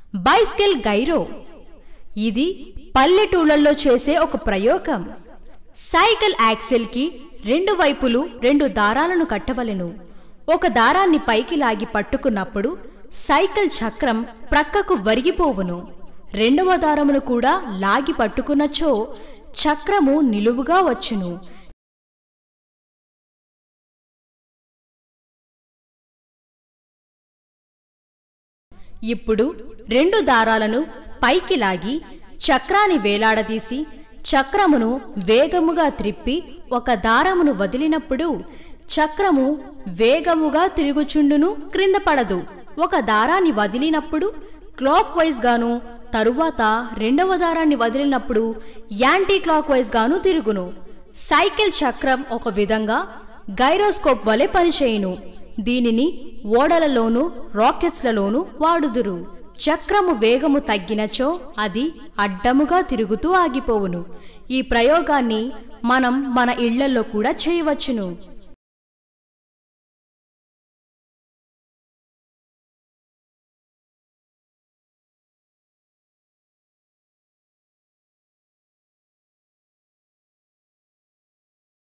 bicycle gyro ఇది పల్లెటూళ్ళల్లో చేసే ఒక ప్రయోగం సైకిల్ యాక్సిల్కి రెండు వైపులు రెండు దారాలను కట్టవలెను ఒక దారాన్ని పైకి లాగి పట్టుకున్నప్పుడు సైకిల్ చక్రం ప్రక్కకు వరిగిపోవును రెండవ దారమును కూడా లాగి పట్టుకున్నచో చక్రము నిలువుగా వచ్చును ఇప్పుడు రెండు దారాలను పైకి లాగి చక్రాన్ని వేలాడదీసి చక్రమును వేగముగా త్రిప్పి ఒక దారమును వదిలినప్పుడు చక్రము వేగముగా తిరుగుచుండును క్రింద పడదు ఒక దారాన్ని వదిలినప్పుడు క్లాక్ వైజ్ గాను తరువాత రెండవ దారాన్ని వదిలినప్పుడు యాంటీ క్లాక్ వైజ్ గాను తిరుగును సైకిల్ చక్రం ఒక విధంగా గైరోస్కోప్ వలె పనిచేయును దీనిని ఓడలలోను రాకెట్స్లలోను వాడుదురు చక్రము వేగము తగ్గినచో అది అడ్డముగా తిరుగుతూ ఆగిపోవును ఈ ప్రయోగాన్ని మనం మన ఇళ్లలో కూడా చేయవచ్చును